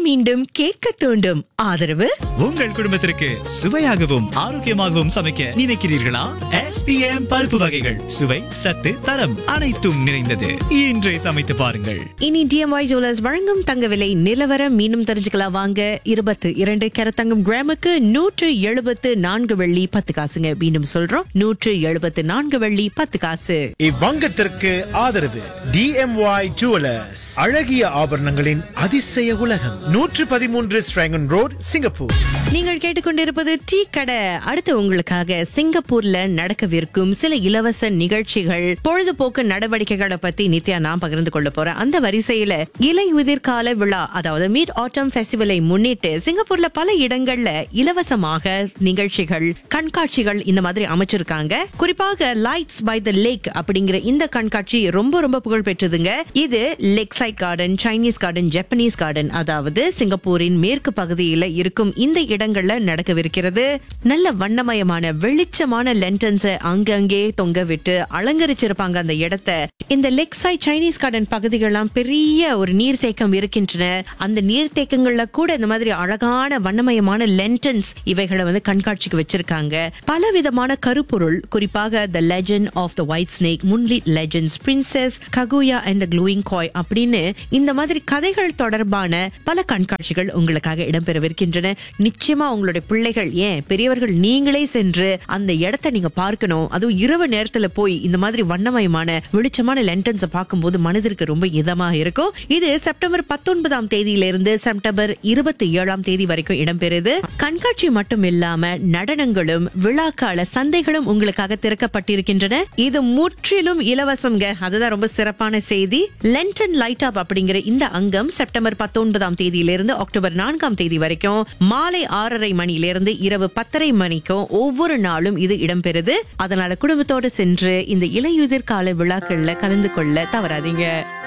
மீண்டும் கேட்க தூண்டும் ஆதரவு உங்கள் குடும்பத்திற்கு சுவையாகவும் ஆரோக்கியமாகவும் சமைக்க நினைக்கிறீர்களா எஸ்பிஎம் பருப்பு வகைகள் சுவை சத்து தரம் அனைத்தும் நிறைந்தது இன்றே சமைத்து பாருங்கள் இனி டிஎம்ஒய் ஜுவல்லர்ஸ் வழங்கும் தங்க விலை நிலவரம் மீண்டும் தெரிஞ்சுக்கலாம் வாங்க இருபத்து இரண்டு கேரத்தங்கம் கிராமுக்கு நூற்று எழுபத்து நான்கு வெள்ளி பத்து காசுங்க மீண்டும் சொல்றோம் நூற்று எழுபத்து நான்கு வெள்ளி பத்து காசு இவ்வங்கத்திற்கு ஆதரவு டிஎம்ஒய் ஜுவலர்ஸ் அழகிய ஆபரணங்களின் அதிசய உலகம் நூற்று பதிமூன்று ஸ்ட்ராங்கன் ரோட் சிங்கப்பூர் நீங்கள் கேட்டுக்கொண்டிருப்பது டீ கடை அடுத்து உங்களுக்காக சிங்கப்பூர்ல நடக்கவிருக்கும் சில இலவச நிகழ்ச்சிகள் பொழுதுபோக்கு நடவடிக்கைகளை பத்தி நித்யா நான் பகிர்ந்து கொள்ள போறேன் அந்த வரிசையில இலை உதிர்கால விழா அதாவது மீட் ஆட்டம் ஃபெஸ்டிவலை முன்னிட்டு சிங்கப்பூர்ல பல இடங்கள்ல இலவசமாக நிகழ்ச்சிகள் கண்காட்சிகள் இந்த மாதிரி அமைச்சிருக்காங்க குறிப்பாக லைட்ஸ் பை த லேக் அப்படிங்கிற இந்த கண்காட்சி ரொம்ப ரொம்ப புகழ் பெற்றதுங்க இது lake side garden Chinese garden Japanese garden அதாவது சிங்கப்பூரின் மேற்கு பகுதியில இருக்கும் இந்த இடங்கள்ல நடக்கவிருக்கிறது நல்ல வண்ணமயமான வெளிச்சமான லென்டன்ஸ் அங்கங்கே தொங்க விட்டு அலங்கரிச்சிருப்பாங்க அந்த இடத்தை இந்த லேக் சைட் சைனீஸ் கார்டன் பகுதிகள்லாம் பெரிய ஒரு நீர்த்தேக்கம் இருக்கின்றன அந்த நீர்த்தேக்கங்கள்ல கூட இந்த மாதிரி அழகான வண்ணமயமான லென்டன்ஸ் இவைகளை வந்து கண்காட்சிக்கு வச்சிருக்காங்க பல விதமான கருப்பொருள் குறிப்பாக the legend of the white snake moonlit legends princess Kaguya and the glowing guy அப்படின்னு இந்த மாதிரி கதைகள் தொடர்பான பல கண்காட்சிகள் உங்களுக்காக இடம்பெறவிருக்கின்றன நிச்சயமா உங்களுடைய பிள்ளைகள் ஏன் பெரியவர்கள் நீங்களே சென்று அந்த இடத்தை நீங்க பார்க்கணும் அதுவும் இரவு நேரத்துல போய் இந்த மாதிரி வண்ணமயமான வெளிச்சமான லென்டன்ஸை பார்க்கும்போது மனதிற்கு ரொம்ப இதமா இருக்கும் இது செப்டம்பர் பத்தொன்பதாம் தேதியிலிருந்து செப்டம்பர் இருபத்தி ஏழாம் தேதி வரைக்கும் இடம்பெறுது கண்காட்சி மட்டும் இல்லாம நடனங்களும் விழாக்கால சந்தைகளும் உங்களுக்காக திறக்கப்பட்டிருக்கின்றன இது முற்றிலும் இலவசம்ங்க அதுதான் ரொம்ப சிறப்பான செய்தி லென்டன் லைட் அப் அப்படிங்கிற இந்த அங்கம் செப்டம்பர் பத்தொன்பதாம் தேதியிலிருந்து அக்டோபர் நான்காம் தேதி வரைக்கும் மாலை ஆறரை மணியிலிருந்து இரவு பத்தரை மணிக்கும் ஒவ்வொரு நாளும் இது இடம்பெறுது அதனால குடும்பத்தோடு சென்று இந்த இலையுதிர் கால விழாக்கள்ல கலந்து கொள்ள தவறாதீங்க